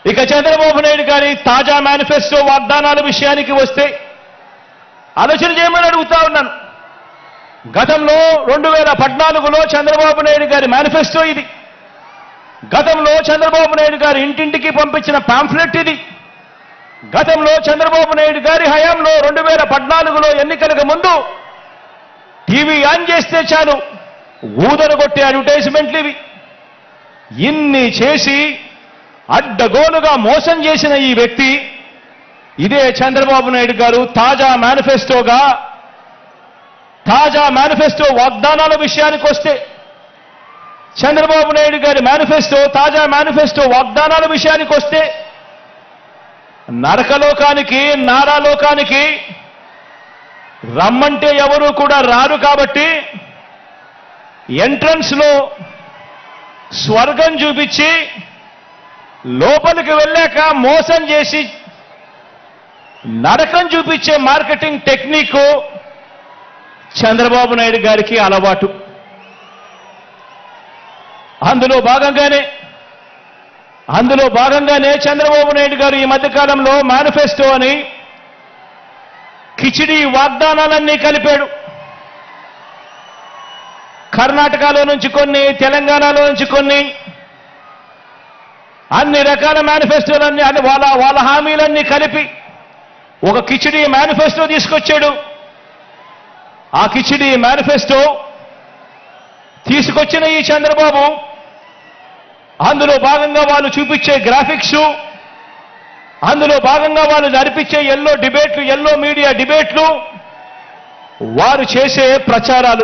ఇక చంద్రబాబు నాయుడు గారి తాజా మేనిఫెస్టో వాగ్దానాల విషయానికి వస్తే ఆలోచన చేయమని అడుగుతా ఉన్నాను గతంలో రెండు వేల పద్నాలుగులో చంద్రబాబు నాయుడు గారి మేనిఫెస్టో ఇది గతంలో చంద్రబాబు నాయుడు గారు ఇంటింటికి పంపించిన పాంఫ్లెట్ ఇది గతంలో చంద్రబాబు నాయుడు గారి హయాంలో రెండు వేల పద్నాలుగులో ఎన్నికలకు ముందు టీవీ ఆన్ చేస్తే చాలు ఊదరగొట్టే అడ్వర్టైజ్మెంట్లు ఇవి ఇన్ని చేసి అడ్డగోలుగా మోసం చేసిన ఈ వ్యక్తి ఇదే చంద్రబాబు నాయుడు గారు తాజా మేనిఫెస్టోగా తాజా మేనిఫెస్టో వాగ్దానాల విషయానికి వస్తే చంద్రబాబు నాయుడు గారి మేనిఫెస్టో తాజా మేనిఫెస్టో వాగ్దానాల విషయానికి వస్తే నరకలోకానికి నారాలోకానికి రమ్మంటే ఎవరు కూడా రారు కాబట్టి ఎంట్రన్స్ లో స్వర్గం చూపించి లోపలికి వెళ్ళాక మోసం చేసి నరకం చూపించే మార్కెటింగ్ టెక్నిక్ చంద్రబాబు నాయుడు గారికి అలవాటు అందులో భాగంగానే అందులో భాగంగానే చంద్రబాబు నాయుడు గారు ఈ మధ్యకాలంలో మేనిఫెస్టో అని కిచిడి వాగ్దానాలన్నీ కలిపాడు కర్ణాటకలో నుంచి కొన్ని తెలంగాణలో నుంచి కొన్ని అన్ని రకాల మేనిఫెస్టోలన్నీ అన్ని వాళ్ళ వాళ్ళ హామీలన్నీ కలిపి ఒక కిచిడి మేనిఫెస్టో తీసుకొచ్చాడు ఆ కిచిడి మేనిఫెస్టో తీసుకొచ్చిన ఈ చంద్రబాబు అందులో భాగంగా వాళ్ళు చూపించే గ్రాఫిక్స్ అందులో భాగంగా వాళ్ళు నడిపించే ఎల్లో డిబేట్లు ఎల్లో మీడియా డిబేట్లు వారు చేసే ప్రచారాలు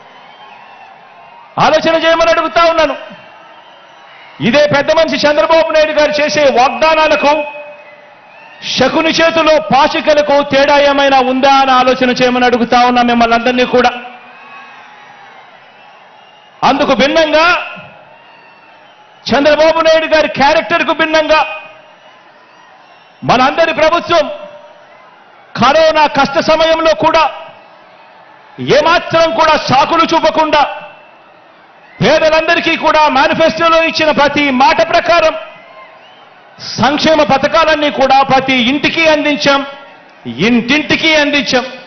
ఆలోచన చేయమని అడుగుతా ఉన్నాను ఇదే పెద్ద మనిషి చంద్రబాబు నాయుడు గారు చేసే వాగ్దానాలకు శకుని చేతిలో పాచికలకు తేడా ఏమైనా ఉందా అని ఆలోచన చేయమని అడుగుతా ఉన్నా మిమ్మల్ని అందరినీ కూడా అందుకు భిన్నంగా చంద్రబాబు నాయుడు గారి క్యారెక్టర్కు భిన్నంగా మనందరి ప్రభుత్వం కరోనా కష్ట సమయంలో కూడా ఏమాత్రం కూడా సాకులు చూపకుండా పేదలందరికీ కూడా మేనిఫెస్టోలో ఇచ్చిన ప్రతి మాట ప్రకారం సంక్షేమ పథకాలన్నీ కూడా ప్రతి ఇంటికి అందించాం ఇంటింటికి అందించాం